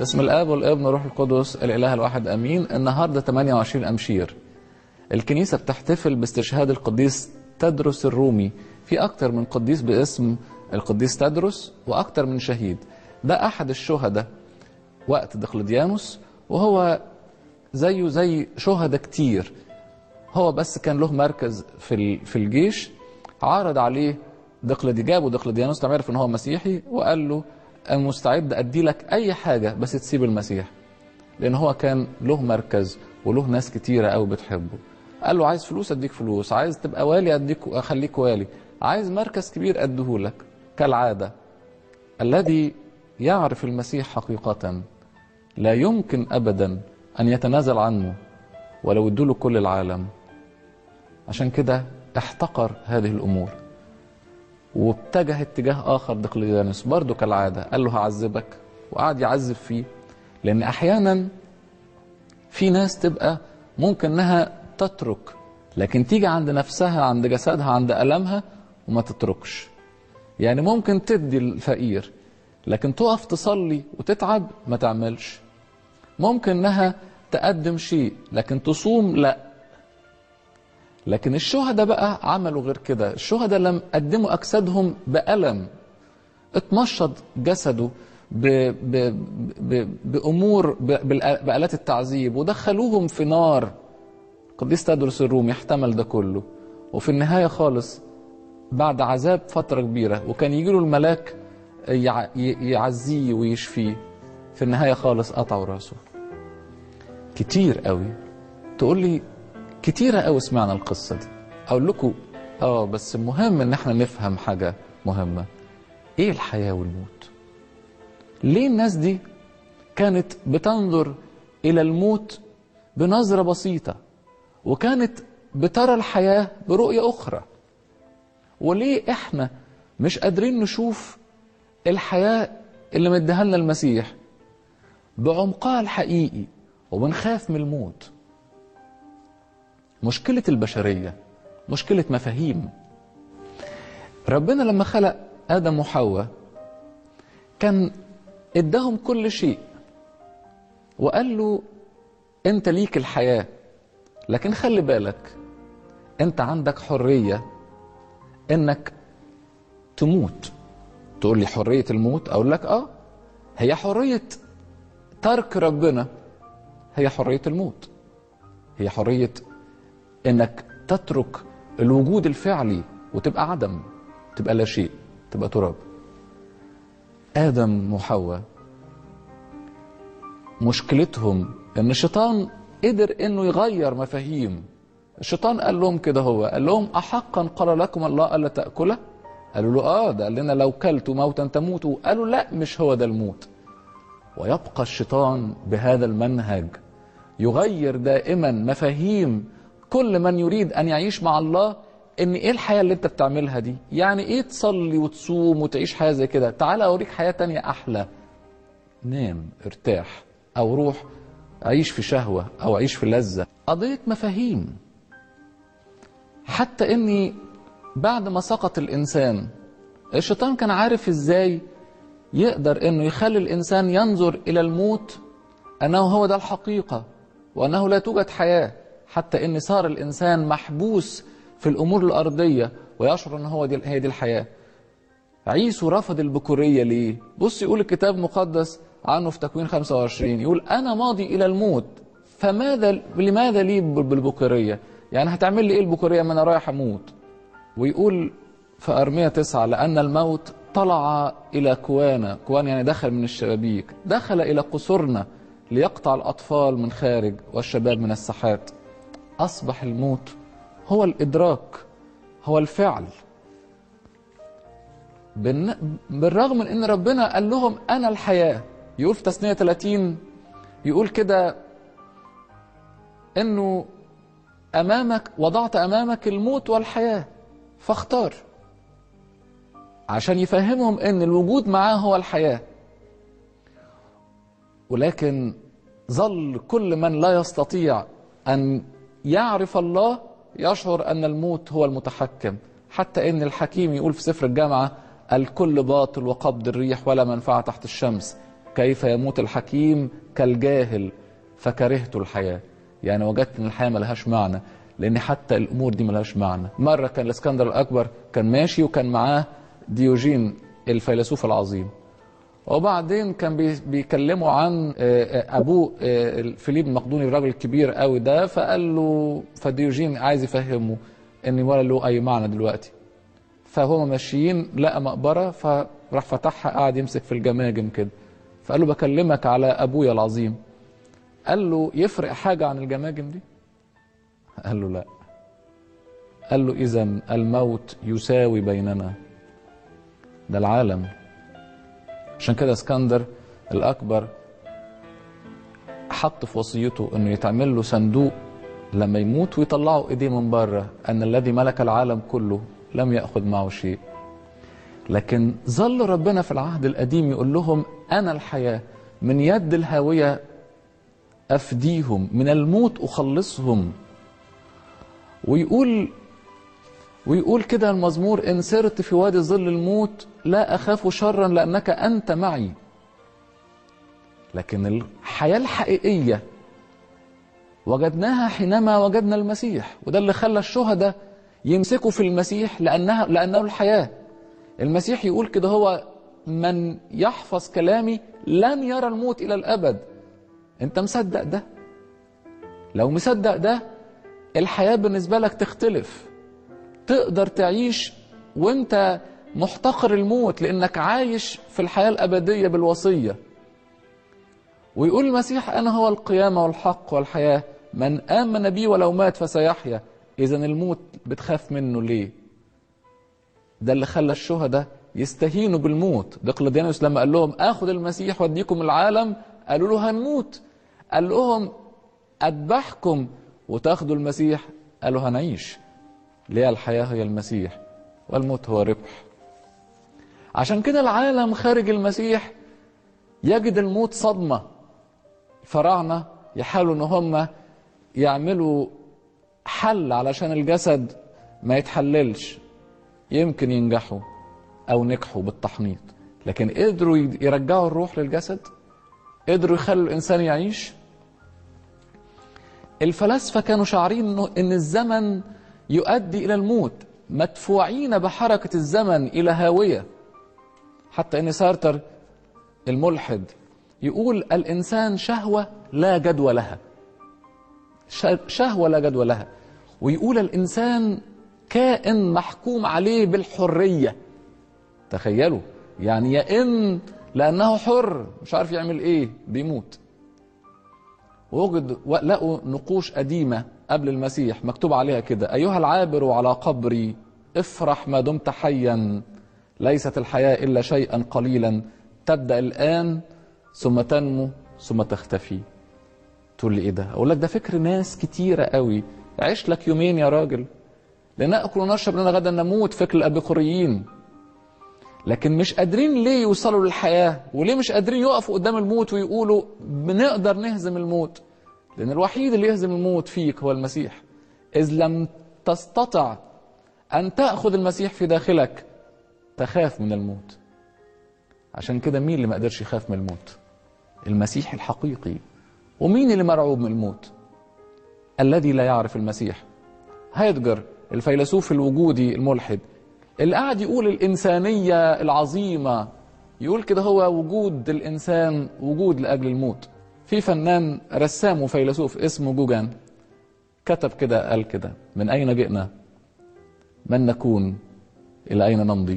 باسم الاب والابن والروح القدس الاله الواحد امين النهارده 28 امشير الكنيسه بتحتفل باستشهاد القديس تدرس الرومي في اكتر من قديس باسم القديس تدرس واكتر من شهيد ده احد الشهداء وقت دقلديانوس وهو زيه زي شهداء كتير هو بس كان له مركز في في الجيش عرض عليه دقلدي جابه دقلديانوس لما عرف ان هو مسيحي وقال له انا مستعد ادي لك اي حاجه بس تسيب المسيح لان هو كان له مركز وله ناس كتيره قوي بتحبه قال له عايز فلوس اديك فلوس عايز تبقى والي اديك اخليك والي عايز مركز كبير اديهولك كالعاده الذي يعرف المسيح حقيقه لا يمكن ابدا ان يتنازل عنه ولو ادوله كل العالم عشان كده احتقر هذه الامور واتجه اتجاه اخر دقلديانوس برضه كالعاده قال له هعذبك وقعد يعذب فيه لان احيانا في ناس تبقى ممكن انها تترك لكن تيجي عند نفسها عند جسدها عند المها وما تتركش يعني ممكن تدي الفقير لكن تقف تصلي وتتعب ما تعملش ممكن انها تقدم شيء لكن تصوم لا لكن الشهداء بقى عملوا غير كده الشهداء لم قدموا أجسادهم بألم اتمشط جسده ب ب ب بأمور ب بآلات التعذيب ودخلوهم في نار قديس تدرس الرومي احتمل ده كله وفي النهاية خالص بعد عذاب فترة كبيرة وكان يجي له الملاك يعزيه ويشفيه في النهاية خالص قطعوا راسه كتير قوي تقول لي كتيرة قوي سمعنا القصة دي أقول لكم آه بس المهم إن إحنا نفهم حاجة مهمة إيه الحياة والموت ليه الناس دي كانت بتنظر إلى الموت بنظرة بسيطة وكانت بترى الحياة برؤية أخرى وليه إحنا مش قادرين نشوف الحياة اللي مديها لنا المسيح بعمقها الحقيقي وبنخاف من الموت مشكلة البشرية مشكلة مفاهيم ربنا لما خلق آدم وحواء كان اداهم كل شيء وقال له انت ليك الحياة لكن خلي بالك انت عندك حرية انك تموت تقول لي حرية الموت اقول لك اه هي حرية ترك ربنا هي حرية الموت هي حرية انك تترك الوجود الفعلي وتبقى عدم تبقى لا شيء تبقى تراب ادم وحواء مشكلتهم ان الشيطان قدر انه يغير مفاهيم الشيطان قال لهم كده هو قال لهم احقا قال لكم الله الا تاكله قالوا له اه ده قال لنا لو كلتوا موتا تموتوا قالوا لا مش هو ده الموت ويبقى الشيطان بهذا المنهج يغير دائما مفاهيم كل من يريد ان يعيش مع الله ان ايه الحياه اللي انت بتعملها دي يعني ايه تصلي وتصوم وتعيش حياه زي كده تعال اوريك حياه تانية احلى نام ارتاح او روح عيش في شهوه او عيش في لذه قضيه مفاهيم حتى اني بعد ما سقط الانسان الشيطان كان عارف ازاي يقدر انه يخلي الانسان ينظر الى الموت انه هو ده الحقيقه وانه لا توجد حياه حتى ان صار الانسان محبوس في الامور الارضيه ويشعر ان هو دي هي دي الحياه عيسو رفض البكوريه ليه بص يقول الكتاب المقدس عنه في تكوين 25 يقول انا ماضي الى الموت فماذا لماذا لي بالبكوريه يعني هتعمل لي ايه البكوريه ما انا رايح اموت ويقول في ارميه تسعة لان الموت طلع الى كوانا كوان يعني دخل من الشبابيك دخل الى قصورنا ليقطع الاطفال من خارج والشباب من الساحات أصبح الموت هو الإدراك هو الفعل بالرغم من أن ربنا قال لهم أنا الحياة يقول في تثنية 30 يقول كده أنه أمامك وضعت أمامك الموت والحياة فاختار عشان يفهمهم أن الوجود معاه هو الحياة ولكن ظل كل من لا يستطيع أن يعرف الله يشعر أن الموت هو المتحكم حتى إن الحكيم يقول في سفر الجامعة الكل باطل وقبض الريح ولا منفعة تحت الشمس كيف يموت الحكيم كالجاهل فكرهت الحياة يعني وجدت ان الحياة ملهاش معنى لان حتى الامور دي ملهاش معنى مرة كان الاسكندر الاكبر كان ماشي وكان معاه ديوجين الفيلسوف العظيم وبعدين كان بي- بيكلموا عن آه، آه، ابوه آه، فيليب المقدوني الراجل الكبير قوي ده فقال له فديوجين عايز يفهمه ان ولا له اي معنى دلوقتي فهم ماشيين لقى مقبره فراح فتحها قعد يمسك في الجماجم كده فقال له بكلمك على ابويا العظيم قال له يفرق حاجه عن الجماجم دي قال له لا قال له اذا الموت يساوي بيننا ده العالم عشان كده اسكندر الاكبر حط في وصيته انه يتعمل له صندوق لما يموت ويطلعوا ايديه من بره ان الذي ملك العالم كله لم ياخذ معه شيء لكن ظل ربنا في العهد القديم يقول لهم انا الحياه من يد الهاويه افديهم من الموت اخلصهم ويقول ويقول كده المزمور إن سرت في وادي ظل الموت لا أخاف شرا لأنك أنت معي لكن الحياة الحقيقية وجدناها حينما وجدنا المسيح وده اللي خلى الشهداء يمسكوا في المسيح لأنها لأنه الحياة المسيح يقول كده هو من يحفظ كلامي لن يرى الموت إلى الأبد أنت مصدق ده لو مصدق ده الحياة بالنسبة لك تختلف تقدر تعيش وانت محتقر الموت لانك عايش في الحياه الابديه بالوصيه ويقول المسيح انا هو القيامه والحق والحياه من امن بي ولو مات فسيحيا اذا الموت بتخاف منه ليه ده اللي خلى الشهداء يستهينوا بالموت دقلديانوس لما قال لهم اخذ المسيح واديكم العالم قالوا له هنموت قال لهم اذبحكم وتاخدوا المسيح قالوا هنعيش ليه الحياة هي المسيح والموت هو ربح عشان كده العالم خارج المسيح يجد الموت صدمة الفراعنة يحاولوا ان هم يعملوا حل علشان الجسد ما يتحللش يمكن ينجحوا او نجحوا بالتحنيط لكن قدروا يرجعوا الروح للجسد قدروا يخلوا الانسان يعيش الفلاسفه كانوا شاعرين انه ان الزمن يؤدي الى الموت مدفوعين بحركه الزمن الى هاويه حتى ان سارتر الملحد يقول الانسان شهوه لا جدوى لها شهوه لا جدوى لها ويقول الانسان كائن محكوم عليه بالحريه تخيلوا يعني يا ان لانه حر مش عارف يعمل ايه بيموت ووجد لقوا نقوش قديمه قبل المسيح مكتوب عليها كده ايها العابر على قبري افرح ما دمت حيا ليست الحياه الا شيئا قليلا تبدا الان ثم تنمو ثم تختفي تقول لي ايه ده اقول لك ده فكر ناس كتيره قوي عيش لك يومين يا راجل لناكل ونشرب لنا غدا نموت فكر الابيقوريين لكن مش قادرين ليه يوصلوا للحياه وليه مش قادرين يقفوا قدام الموت ويقولوا بنقدر نهزم الموت لان الوحيد اللي يهزم الموت فيك هو المسيح اذ لم تستطع ان تاخذ المسيح في داخلك تخاف من الموت عشان كده مين اللي ما قدرش يخاف من الموت المسيح الحقيقي ومين اللي مرعوب من الموت الذي لا يعرف المسيح هايدجر الفيلسوف الوجودي الملحد اللي قاعد يقول الإنسانية العظيمة يقول كده هو وجود الإنسان وجود لأجل الموت في فنان رسام وفيلسوف اسمه جوجان كتب كده قال كده من أين جئنا من نكون إلى أين نمضي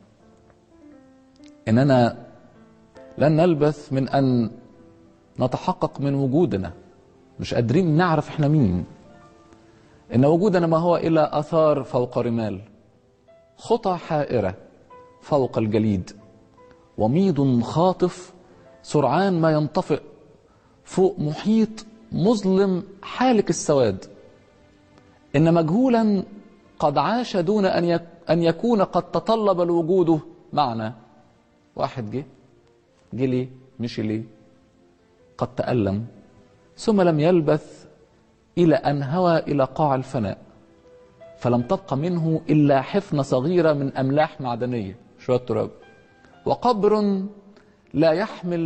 إننا لن نلبث من أن نتحقق من وجودنا مش قادرين نعرف احنا مين إن وجودنا ما هو إلا أثار فوق رمال خطى حائرة فوق الجليد وميض خاطف سرعان ما ينطفئ فوق محيط مظلم حالك السواد إن مجهولا قد عاش دون أن أن يكون قد تطلب الوجود معنا واحد جه جه ليه مشي ليه قد تألم ثم لم يلبث إلى أن هوى إلى قاع الفناء فلم تبق منه إلا حفنة صغيرة من أملاح معدنية شوية تراب وقبر لا يحمل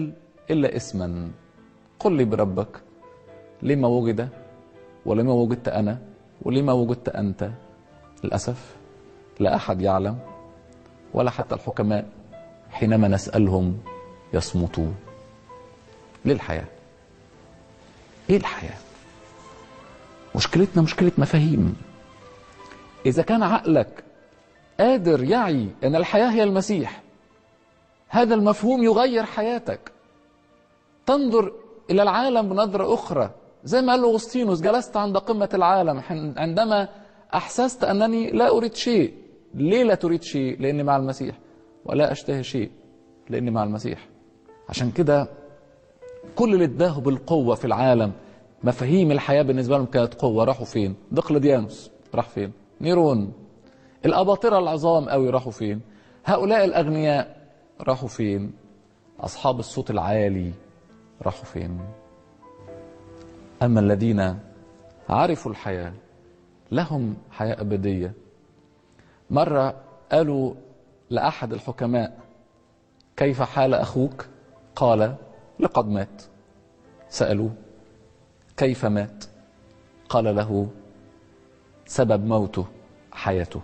إلا اسما قل لي بربك لما وجد ولما وجدت أنا ولما وجدت أنت للأسف لا أحد يعلم ولا حتى الحكماء حينما نسألهم يصمتوا للحياة إيه الحياة؟ مشكلتنا مشكلة مفاهيم إذا كان عقلك قادر يعي أن الحياة هي المسيح هذا المفهوم يغير حياتك تنظر إلى العالم بنظرة أخرى زي ما قال أغسطينوس جلست عند قمة العالم عندما أحسست أنني لا أريد شيء ليه لا تريد شيء لأني مع المسيح ولا أشتهي شيء لأني مع المسيح عشان كده كل اللي اداه بالقوة في العالم مفاهيم الحياة بالنسبة لهم كانت قوة راحوا فين دقلديانوس راح فين نيرون الأباطرة العظام قوي راحوا فين هؤلاء الأغنياء راحوا فين أصحاب الصوت العالي راحوا فين أما الذين عرفوا الحياة لهم حياة أبدية مرة قالوا لأحد الحكماء كيف حال أخوك قال لقد مات سألوه كيف مات قال له سبب موته حياته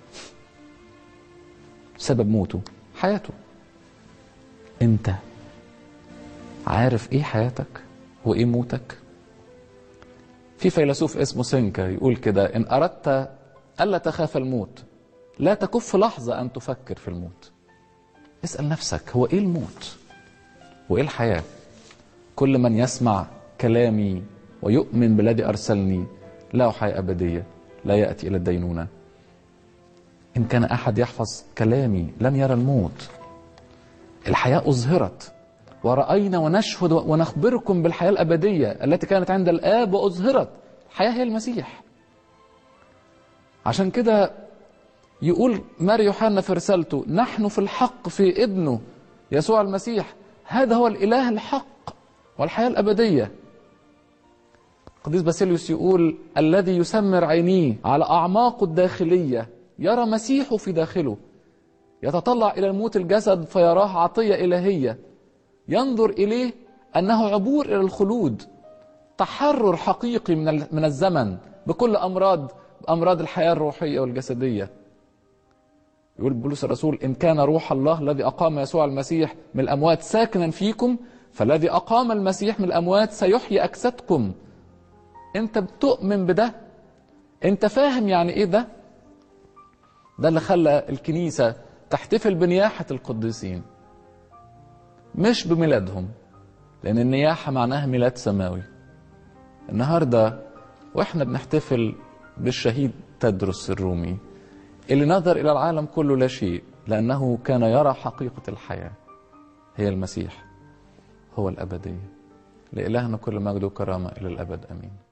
سبب موته حياته انت عارف ايه حياتك وايه موتك في فيلسوف اسمه سينكا يقول كده ان اردت الا تخاف الموت لا تكف لحظه ان تفكر في الموت اسال نفسك هو ايه الموت وايه الحياه كل من يسمع كلامي ويؤمن بالذي ارسلني له حياه ابديه لا ياتي الى الدينونه ان كان احد يحفظ كلامي لن يرى الموت الحياه اظهرت ورأينا ونشهد ونخبركم بالحياة الأبدية التي كانت عند الآب وأظهرت الحياة هي المسيح عشان كده يقول ماري يوحنا في رسالته نحن في الحق في ابنه يسوع المسيح هذا هو الإله الحق والحياة الأبدية قديس باسيليوس يقول الذي يسمر عينيه على أعماقه الداخلية يرى مسيحه في داخله يتطلع إلى الموت الجسد فيراه عطية إلهية ينظر إليه أنه عبور إلى الخلود تحرر حقيقي من من الزمن بكل أمراض أمراض الحياة الروحية والجسدية يقول بولس الرسول إن كان روح الله الذي أقام يسوع المسيح من الأموات ساكنا فيكم فالذي أقام المسيح من الأموات سيحيي أجسادكم أنت بتؤمن بده أنت فاهم يعني إيه ده ده اللي خلى الكنيسة تحتفل بنياحة القديسين مش بميلادهم لأن النياحة معناها ميلاد سماوي النهاردة وإحنا بنحتفل بالشهيد تدرس الرومي اللي نظر إلى العالم كله لا شيء لأنه كان يرى حقيقة الحياة هي المسيح هو الأبدية لإلهنا كل مجد وكرامة إلى الأبد أمين